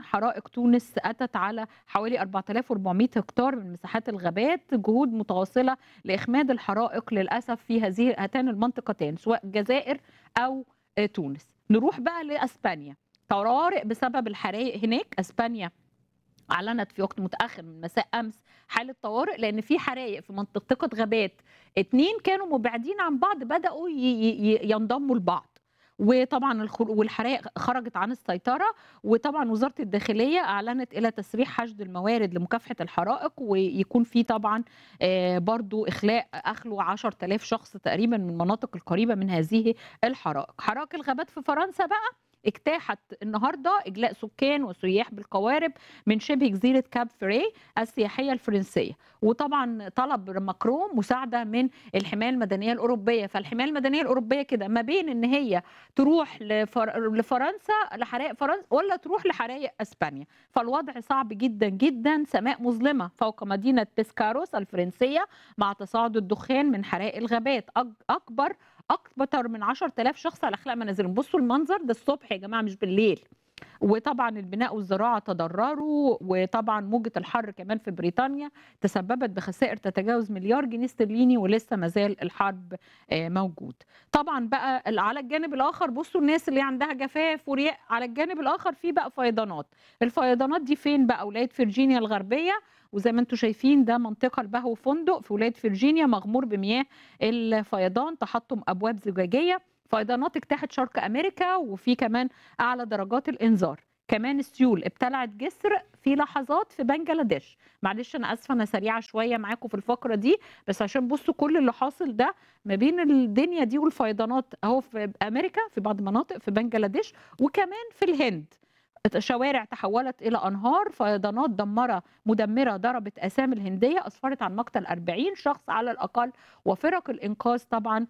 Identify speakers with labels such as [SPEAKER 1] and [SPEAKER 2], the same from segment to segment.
[SPEAKER 1] حرائق تونس أتت على حوالي 4400 هكتار من مساحات الغابات جهود متواصلة لإخماد الحرائق للأسف في هذه هاتان المنطقتين سواء الجزائر أو آه، تونس نروح بقى لأسبانيا طوارئ بسبب الحرائق هناك أسبانيا اعلنت في وقت متاخر من مساء امس حاله طوارئ لان في حرائق في منطقه غابات اتنين كانوا مبعدين عن بعض بداوا ي- ي- ينضموا لبعض وطبعا الخر- والحرائق خرجت عن السيطره وطبعا وزاره الداخليه اعلنت الى تسريح حشد الموارد لمكافحه الحرائق ويكون في طبعا آه، برضو اخلاء اخلو 10000 شخص تقريبا من المناطق القريبه من هذه الحرائق حرائق الغابات في فرنسا بقى اجتاحت النهارده اجلاء سكان وسياح بالقوارب من شبه جزيره كاب فري السياحيه الفرنسيه وطبعا طلب ماكرون مساعده من الحمايه المدنيه الاوروبيه فالحمايه المدنيه الاوروبيه كده ما بين ان هي تروح لفر... لفرنسا لحرائق فرنسا ولا تروح لحرائق اسبانيا فالوضع صعب جدا جدا سماء مظلمه فوق مدينه بيسكاروس الفرنسيه مع تصاعد الدخان من حرائق الغابات أك... اكبر اكتر من 10000 شخص على اخلاء منازلهم بصوا المنظر ده الصبح يا جماعه مش بالليل وطبعا البناء والزراعه تضرروا وطبعا موجه الحر كمان في بريطانيا تسببت بخسائر تتجاوز مليار جنيه استرليني ولسه مازال الحرب آه، موجود طبعا بقى ال- على الجانب الاخر بصوا الناس اللي عندها جفاف ورياء على الجانب الاخر في بقى فيضانات الفيضانات دي فين بقى ولايه فيرجينيا الغربيه وزي ما انتم شايفين ده منطقه البهو فندق في ولايه فيرجينيا مغمور بمياه الفيضان تحطم ابواب زجاجيه فيضانات اجتاحت شرق امريكا وفي كمان اعلى درجات الانذار كمان السيول ابتلعت جسر في لحظات في بنجلاديش معلش انا اسفه انا سريعه شويه معاكم في الفقره دي بس عشان بصوا كل اللي حاصل ده ما بين الدنيا دي والفيضانات اهو في امريكا في بعض المناطق في بنجلاديش وكمان في الهند شوارع تحولت الى انهار فيضانات دمره مدمره ضربت اسام الهنديه اسفرت عن مقتل 40 شخص على الاقل وفرق الانقاذ طبعا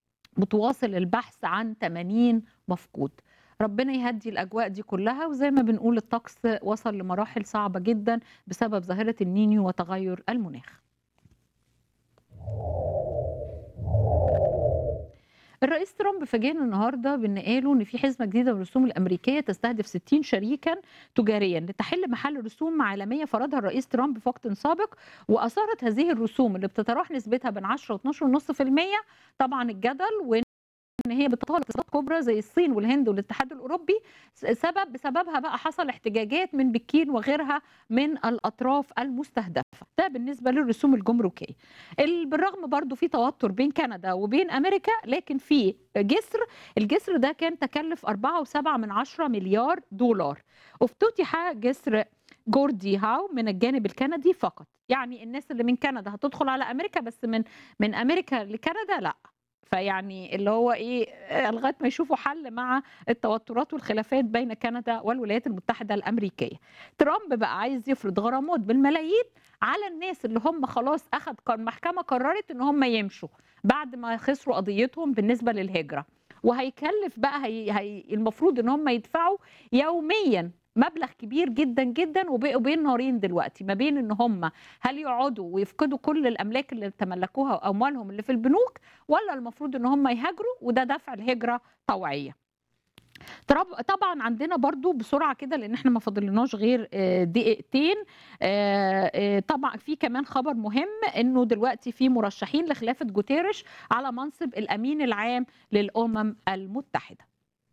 [SPEAKER 1] بتواصل البحث عن 80 مفقود ربنا يهدي الاجواء دي كلها وزي ما بنقول الطقس وصل لمراحل صعبه جدا بسبب ظاهره النينيو وتغير المناخ الرئيس ترامب فاجئنا النهارده بان قالوا ان في حزمه جديده من الرسوم الامريكيه تستهدف 60 شريكا تجاريا لتحل محل رسوم عالميه فرضها الرئيس ترامب في وقت سابق واثارت هذه الرسوم اللي بتتراوح نسبتها بين 10 و 12.5% طبعا الجدل وان ان هي بتطال اقتصادات كبرى زي الصين والهند والاتحاد الاوروبي سبب بسببها بقى حصل احتجاجات من بكين وغيرها من الاطراف المستهدفه ده بالنسبه للرسوم الجمركيه ال- بالرغم برضو في توتر بين كندا وبين امريكا لكن في جسر الجسر ده كان تكلف 4.7 من 10 مليار دولار افتتح جسر جوردي هاو من الجانب الكندي فقط يعني الناس اللي من كندا هتدخل على امريكا بس من من امريكا لكندا لا فيعني اللي هو ايه آه، لغايه ما يشوفوا حل مع التوترات والخلافات بين كندا والولايات المتحده الامريكيه. ترامب بقى عايز يفرض غرامات بالملايين على الناس اللي هم خلاص اخذ قر- المحكمه قررت ان هم يمشوا بعد ما خسروا قضيتهم بالنسبه للهجره. وهيكلف بقى هي هي المفروض ان هم يدفعوا يوميا مبلغ كبير جدا جدا وبقوا بين نارين دلوقتي ما بين ان هم هل يقعدوا ويفقدوا كل الاملاك اللي تملكوها واموالهم اللي في البنوك ولا المفروض ان هم يهاجروا وده دفع الهجره طوعيه طرب- طبعا عندنا برضو بسرعه كده لان احنا ما فاضلناش غير آه، دقيقتين آه، آه، طبعا في كمان خبر مهم انه دلوقتي في مرشحين لخلافه جوتيرش على منصب الامين العام للامم المتحده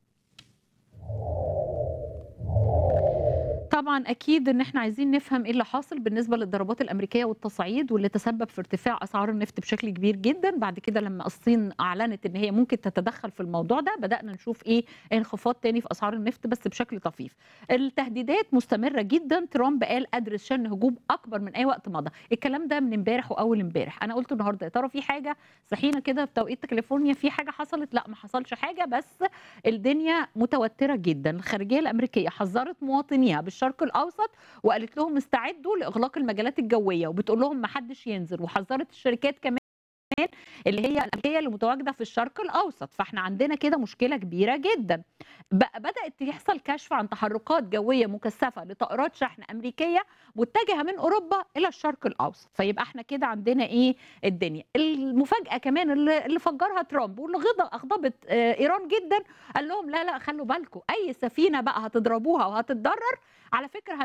[SPEAKER 1] طبعا اكيد ان احنا عايزين نفهم ايه اللي حاصل بالنسبه للضربات الامريكيه والتصعيد واللي تسبب في ارتفاع اسعار النفط بشكل كبير جدا بعد كده لما الصين اعلنت ان هي ممكن تتدخل في الموضوع ده بدانا نشوف ايه انخفاض تاني في اسعار النفط بس بشكل طفيف التهديدات مستمره جدا ترامب قال ادرس شن هجوم اكبر من اي وقت مضى الكلام ده من امبارح واول امبارح انا قلت النهارده يا ترى في حاجه صحينا كده في توقيت كاليفورنيا في حاجه حصلت لا ما حصلش حاجه بس الدنيا متوتره جدا الخارجيه الامريكيه حذرت مواطنيها بالشرق الاوسط وقالت لهم استعدوا لاغلاق المجالات الجويه وبتقول لهم ما حدش ينزل وحذرت الشركات كمان كمان اللي هي الامريكيه اللي متواجده في الشرق الاوسط فاحنا عندنا كده مشكله كبيره جدا بقى بدات يحصل كشف عن تحركات جويه مكثفه لطائرات شحن امريكيه متجهه من اوروبا الى الشرق الاوسط فيبقى احنا كده عندنا ايه الدنيا المفاجاه كمان اللي, اللي فجرها ترامب واللي غضب اغضبت ايران جدا قال لهم لا لا خلوا بالكم اي سفينه بقى هتضربوها وهتتضرر على فكره